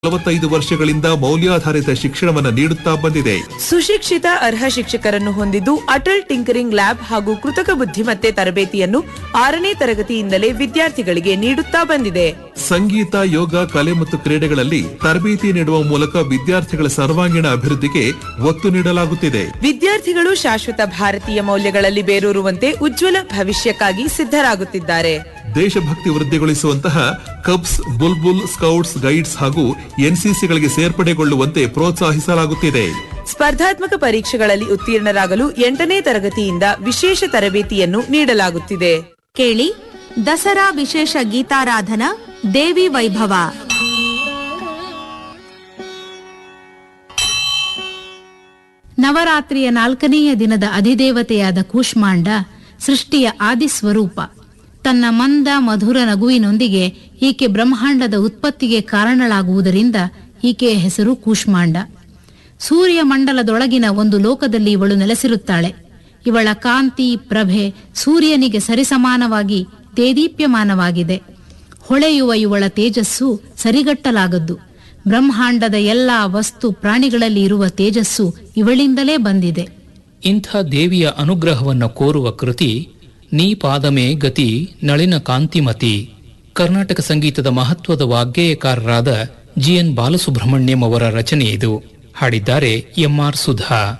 ನಲವತ್ತೈದು ವರ್ಷಗಳಿಂದ ಮೌಲ್ಯಾಧಾರಿತ ಶಿಕ್ಷಣವನ್ನು ನೀಡುತ್ತಾ ಬಂದಿದೆ ಸುಶಿಕ್ಷಿತ ಅರ್ಹ ಶಿಕ್ಷಕರನ್ನು ಹೊಂದಿದ್ದು ಅಟಲ್ ಟಿಂಕರಿಂಗ್ ಲ್ಯಾಬ್ ಹಾಗೂ ಕೃತಕ ಬುದ್ಧಿಮತ್ತೆ ತರಬೇತಿಯನ್ನು ಆರನೇ ತರಗತಿಯಿಂದಲೇ ವಿದ್ಯಾರ್ಥಿಗಳಿಗೆ ನೀಡುತ್ತಾ ಬಂದಿದೆ ಸಂಗೀತ ಯೋಗ ಕಲೆ ಮತ್ತು ಕ್ರೀಡೆಗಳಲ್ಲಿ ತರಬೇತಿ ನೀಡುವ ಮೂಲಕ ವಿದ್ಯಾರ್ಥಿಗಳ ಸರ್ವಾಂಗೀಣ ಅಭಿವೃದ್ಧಿಗೆ ಒತ್ತು ನೀಡಲಾಗುತ್ತಿದೆ ವಿದ್ಯಾರ್ಥಿಗಳು ಶಾಶ್ವತ ಭಾರತೀಯ ಮೌಲ್ಯಗಳಲ್ಲಿ ಬೇರೂರುವಂತೆ ಉಜ್ವಲ ಭವಿಷ್ಯಕ್ಕಾಗಿ ಸಿದ್ಧರಾಗುತ್ತಿದ್ದಾರೆ ದೇಶಭಕ್ತಿ ವೃದ್ಧಿಗೊಳಿಸುವಂತಹ ಕಬ್ಸ್ ಬುಲ್ಬುಲ್ ಸ್ಕೌಟ್ಸ್ ಗೈಡ್ಸ್ ಹಾಗೂ ಎನ್ಸಿಸಿಗಳಿಗೆ ಸೇರ್ಪಡೆಗೊಳ್ಳುವಂತೆ ಪ್ರೋತ್ಸಾಹಿಸಲಾಗುತ್ತಿದೆ ಸ್ಪರ್ಧಾತ್ಮಕ ಪರೀಕ್ಷೆಗಳಲ್ಲಿ ಉತ್ತೀರ್ಣರಾಗಲು ಎಂಟನೇ ತರಗತಿಯಿಂದ ವಿಶೇಷ ತರಬೇತಿಯನ್ನು ನೀಡಲಾಗುತ್ತಿದೆ ಕೇಳಿ ದಸರಾ ವಿಶೇಷ ಗೀತಾರಾಧನಾ ದೇವಿ ವೈಭವ ನವರಾತ್ರಿಯ ನಾಲ್ಕನೆಯ ದಿನದ ಅಧಿದೇವತೆಯಾದ ಕೂಷ್ಮಾಂಡ ಸೃಷ್ಟಿಯ ಆದಿಸ್ವರೂಪ ತನ್ನ ಮಂದ ಮಧುರ ನಗುವಿನೊಂದಿಗೆ ಈಕೆ ಬ್ರಹ್ಮಾಂಡದ ಉತ್ಪತ್ತಿಗೆ ಕಾರಣಳಾಗುವುದರಿಂದ ಈಕೆಯ ಹೆಸರು ಕೂಷ್ಮಾಂಡ ಸೂರ್ಯ ಮಂಡಲದೊಳಗಿನ ಒಂದು ಲೋಕದಲ್ಲಿ ಇವಳು ನೆಲೆಸಿರುತ್ತಾಳೆ ಇವಳ ಕಾಂತಿ ಪ್ರಭೆ ಸೂರ್ಯನಿಗೆ ಸರಿಸಮಾನವಾಗಿ ದೇದೀಪ್ಯಮಾನವಾಗಿದೆ ಹೊಳೆಯುವ ಇವಳ ತೇಜಸ್ಸು ಸರಿಗಟ್ಟಲಾಗದ್ದು ಬ್ರಹ್ಮಾಂಡದ ಎಲ್ಲಾ ವಸ್ತು ಪ್ರಾಣಿಗಳಲ್ಲಿ ಇರುವ ತೇಜಸ್ಸು ಇವಳಿಂದಲೇ ಬಂದಿದೆ ಇಂಥ ದೇವಿಯ ಅನುಗ್ರಹವನ್ನು ಕೋರುವ ಕೃತಿ ನೀ ಪಾದಮೇ ಗತಿ ನಳಿನ ಕಾಂತಿಮತಿ ಕರ್ನಾಟಕ ಸಂಗೀತದ ಮಹತ್ವದ ವಾಗ್ಗೇಯಕಾರರಾದ ಜಿಎನ್ ಬಾಲಸುಬ್ರಹ್ಮಣ್ಯಂ ಅವರ ರಚನೆ ಇದು ಹಾಡಿದ್ದಾರೆ ಎಂಆರ್ ಸುಧಾ